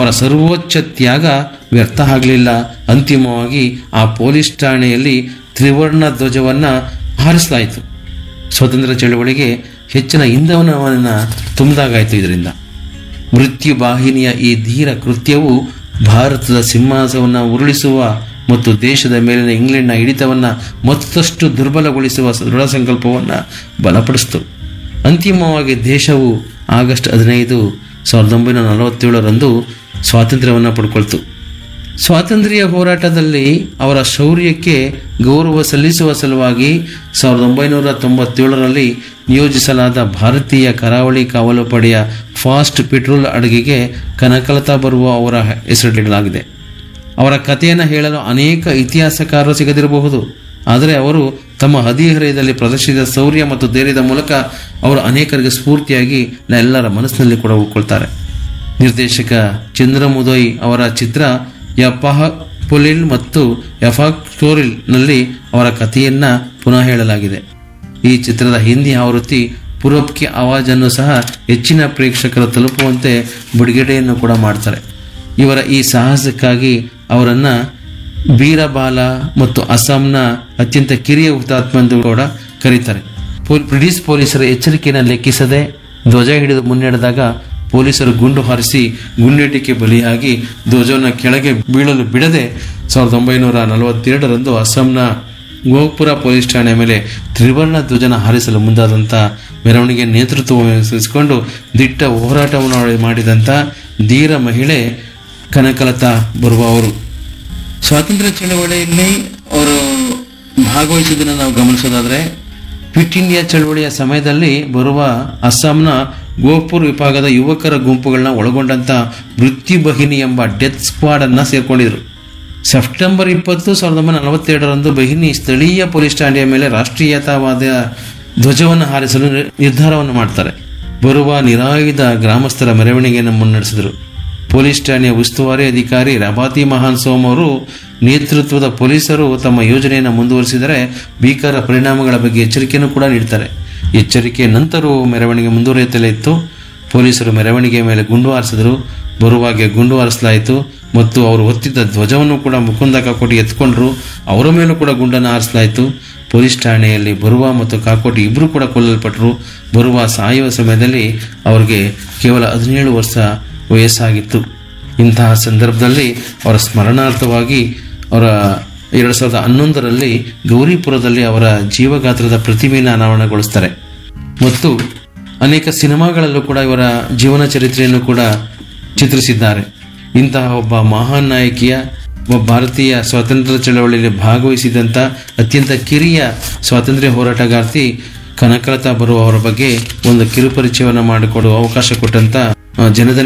ಅವರ ಸರ್ವೋಚ್ಚ ತ್ಯಾಗ ವ್ಯರ್ಥ ಆಗಲಿಲ್ಲ ಅಂತಿಮವಾಗಿ ಆ ಪೊಲೀಸ್ ಠಾಣೆಯಲ್ಲಿ ತ್ರಿವರ್ಣ ಧ್ವಜವನ್ನು ಹಾರಿಸಲಾಯಿತು ಸ್ವಾತಂತ್ರ್ಯ ಚಳವಳಿಗೆ ಹೆಚ್ಚಿನ ಇಂಧನವನ್ನು ತುಂಬಿದಾಗಾಯಿತು ಇದರಿಂದ ಮೃತ್ಯು ವಾಹಿನಿಯ ಈ ಧೀರ ಕೃತ್ಯವು ಭಾರತದ ಸಿಂಹಾಸವನ್ನು ಉರುಳಿಸುವ ಮತ್ತು ದೇಶದ ಮೇಲಿನ ಇಂಗ್ಲೆಂಡ್ನ ಹಿಡಿತವನ್ನು ಮತ್ತಷ್ಟು ದುರ್ಬಲಗೊಳಿಸುವ ದೃಢ ಸಂಕಲ್ಪವನ್ನು ಬಲಪಡಿಸಿತು ಅಂತಿಮವಾಗಿ ದೇಶವು ಆಗಸ್ಟ್ ಹದಿನೈದು ಸಾವಿರದ ಒಂಬೈನೂರ ನಲವತ್ತೇಳರಂದು ಸ್ವಾತಂತ್ರ್ಯವನ್ನು ಪಡ್ಕೊಳ್ತು ಸ್ವಾತಂತ್ರ್ಯ ಹೋರಾಟದಲ್ಲಿ ಅವರ ಶೌರ್ಯಕ್ಕೆ ಗೌರವ ಸಲ್ಲಿಸುವ ಸಲುವಾಗಿ ಸಾವಿರದ ಒಂಬೈನೂರ ತೊಂಬತ್ತೇಳರಲ್ಲಿ ನಿಯೋಜಿಸಲಾದ ಭಾರತೀಯ ಕರಾವಳಿ ಕಾವಲು ಪಡೆಯ ಫಾಸ್ಟ್ ಪೆಟ್ರೋಲ್ ಅಡುಗೆಗೆ ಕನಕಲತಾ ಬರುವ ಅವರ ಹೆಸರಿಡಲಾಗಿದೆ ಅವರ ಕಥೆಯನ್ನು ಹೇಳಲು ಅನೇಕ ಇತಿಹಾಸಕಾರರು ಸಿಗದಿರಬಹುದು ಆದರೆ ಅವರು ತಮ್ಮ ಹದಿಹರೆಯದಲ್ಲಿ ಪ್ರದರ್ಶಿಸಿದ ಶೌರ್ಯ ಮತ್ತು ಧೈರ್ಯದ ಮೂಲಕ ಅವರು ಅನೇಕರಿಗೆ ಸ್ಫೂರ್ತಿಯಾಗಿ ಎಲ್ಲರ ಮನಸ್ಸಿನಲ್ಲಿ ಕೂಡ ಉಳ್ಕೊಳ್ತಾರೆ ನಿರ್ದೇಶಕ ಚಂದ್ರಮುದೋಯ್ ಅವರ ಚಿತ್ರ ಯಪಹ ಪೊಲಿಲ್ ಮತ್ತು ನಲ್ಲಿ ಅವರ ಕಥೆಯನ್ನ ಪುನಃ ಹೇಳಲಾಗಿದೆ ಈ ಚಿತ್ರದ ಹಿಂದಿ ಆವೃತ್ತಿ ಪೂರ್ವಕ್ಕೆ ಆವಾಜನ್ನು ಸಹ ಹೆಚ್ಚಿನ ಪ್ರೇಕ್ಷಕರು ತಲುಪುವಂತೆ ಬಿಡುಗಡೆಯನ್ನು ಕೂಡ ಮಾಡ್ತಾರೆ ಇವರ ಈ ಸಾಹಸಕ್ಕಾಗಿ ಅವರನ್ನ ಬೀರಬಾಲ ಮತ್ತು ಅಸ್ಸಾಂನ ಅತ್ಯಂತ ಕಿರಿಯ ಹುತಾತ್ಮ ಎಂದು ಕೂಡ ಕರೀತಾರೆ ಪೊಲ್- ಬ್ರಿಟಿಷ್ ಪೊಲೀಸರ ಎಚ್ಚರಿಕೆಯನ್ನು ಲೆಕ್ಕಿಸದೆ ಧ್ವಜ ಹಿಡಿದು ಮುನ್ನಡೆದಾಗ ಪೊಲೀಸರು ಗುಂಡು ಹಾರಿಸಿ ಗುಂಡೇಟಿಗೆ ಬಲಿಯಾಗಿ ಧ್ವಜವನ್ನು ಕೆಳಗೆ ಬೀಳಲು ಬಿಡದೆ ಸಾವಿರದ ಒಂಬೈನೂರ ನಲವತ್ತೆರಡರಂದು ಅಸ್ಸಾಂನ ಗೋಪುರ ಪೊಲೀಸ್ ಠಾಣೆ ಮೇಲೆ ತ್ರಿವರ್ಣ ಧ್ವಜನ ಹಾರಿಸಲು ಮುಂದಾದಂಥ ಮೆರವಣಿಗೆ ನೇತೃತ್ವ ವಹಿಸಿಕೊಂಡು ದಿಟ್ಟ ಹೋರಾಟವನ್ನು ಮಾಡಿದಂಥ ಧೀರ ಮಹಿಳೆ ಕನಕಲತಾ ಬರುವ ಅವರು ಸ್ವಾತಂತ್ರ್ಯ ಚಳವಳಿಯಲ್ಲಿ ಅವರು ಭಾಗವಹಿಸಿದ್ದನ್ನು ನಾವು ಗಮನಿಸೋದಾದ್ರೆ ಕ್ವಿಟ್ ಇಂಡಿಯಾ ಚಳವಳಿಯ ಸಮಯದಲ್ಲಿ ಬರುವ ಅಸ್ಸಾಂನ ಗೋಪುರ್ ವಿಭಾಗದ ಯುವಕರ ಗುಂಪುಗಳನ್ನ ಒಳಗೊಂಡಂತ ಮೃತ್ಯುಬಹಿನಿ ಎಂಬ ಡೆತ್ ಸ್ಕ್ವಾಡ್ ಅನ್ನ ಸೇರ್ಕೊಂಡಿದ್ರು ಸೆಪ್ಟೆಂಬರ್ ಇಪ್ಪತ್ತು ಸಾವಿರದ ಒಂಬೈನೂರ ನಲವತ್ತೆರಡರಂದು ಬಹಿನಿ ಸ್ಥಳೀಯ ಪೊಲೀಸ್ ಠಾಣೆಯ ಮೇಲೆ ರಾಷ್ಟ್ರೀಯತಾವಾದ ಧ್ವಜವನ್ನು ಹಾರಿಸಲು ನಿರ್- ನಿರ್ಧಾರವನ್ನು ಮಾಡ್ತಾರೆ ಬರುವ ನಿರಾಯುಧ ಗ್ರಾಮಸ್ಥರ ಮೆರವಣಿಗೆಯನ್ನು ಮುನ್ನಡೆಸಿದರು ಪೊಲೀಸ್ ಠಾಣೆಯ ಉಸ್ತುವಾರಿ ಅಧಿಕಾರಿ ರಬಾತಿ ಮಹಾನ್ ಸೋಮ್ ಅವರು ನೇತೃತ್ವದ ಪೊಲೀಸರು ತಮ್ಮ ಯೋಜನೆಯನ್ನು ಮುಂದುವರಿಸಿದರೆ ಭೀಕರ ಪರಿಣಾಮಗಳ ಬಗ್ಗೆ ಎಚ್ಚರಿಕೆಯನ್ನು ಕೂಡ ನೀಡ್ತಾರೆ ಎಚ್ಚರಿಕೆ ನಂತರವೂ ಮೆರವಣಿಗೆ ಮುಂದುವರಿಯುತ್ತಲೇ ಇತ್ತು ಪೊಲೀಸರು ಮೆರವಣಿಗೆ ಮೇಲೆ ಗುಂಡು ಹಾರಿಸಿದರು ಬರುವಾಗೆ ಗುಂಡು ಹಾರಿಸಲಾಯಿತು ಮತ್ತು ಅವರು ಹೊತ್ತಿದ್ದ ಧ್ವಜವನ್ನು ಕೂಡ ಮುಕುಂದ ಕಾಕೋಟಿ ಎತ್ಕೊಂಡ್ರು ಅವರ ಮೇಲೂ ಕೂಡ ಗುಂಡನ್ನು ಹಾರಿಸಲಾಯಿತು ಪೊಲೀಸ್ ಠಾಣೆಯಲ್ಲಿ ಬರುವ ಮತ್ತು ಕಾಕೋಟಿ ಇಬ್ಬರು ಕೂಡ ಕೊಲ್ಲಲ್ಪಟ್ಟರು ಬರುವ ಸಾಯುವ ಸಮಯದಲ್ಲಿ ಅವರಿಗೆ ಕೇವಲ ಹದಿನೇಳು ವರ್ಷ ವಯಸ್ಸಾಗಿತ್ತು ಇಂತಹ ಸಂದರ್ಭದಲ್ಲಿ ಅವರ ಸ್ಮರಣಾರ್ಥವಾಗಿ ಅವರ ಎರಡು ಸಾವಿರದ ಹನ್ನೊಂದರಲ್ಲಿ ಗೌರಿಪುರದಲ್ಲಿ ಅವರ ಜೀವಗಾತ್ರದ ಪ್ರತಿಮೆಯನ್ನು ಅನಾವರಣಗೊಳಿಸ್ತಾರೆ ಮತ್ತು ಅನೇಕ ಸಿನಿಮಾಗಳಲ್ಲೂ ಕೂಡ ಇವರ ಜೀವನ ಚರಿತ್ರೆಯನ್ನು ಕೂಡ ಚಿತ್ರಿಸಿದ್ದಾರೆ ಇಂತಹ ಒಬ್ಬ ಮಹಾನ್ ನಾಯಕಿಯ ಒಬ್ಬ ಭಾರತೀಯ ಸ್ವಾತಂತ್ರ್ಯ ಚಳವಳಿಯಲ್ಲಿ ಭಾಗವಹಿಸಿದಂಥ ಅತ್ಯಂತ ಕಿರಿಯ ಸ್ವಾತಂತ್ರ್ಯ ಹೋರಾಟಗಾರ್ತಿ ಕನಕಲತಾ ಬರುವ ಅವರ ಬಗ್ಗೆ ಒಂದು ಕಿರುಪರಿಚಯವನ್ನು ಮಾಡಿಕೊಡುವ ಅವಕಾಶ ಕೊಟ್ಟಂತ ಆ, ಜನಧನಿ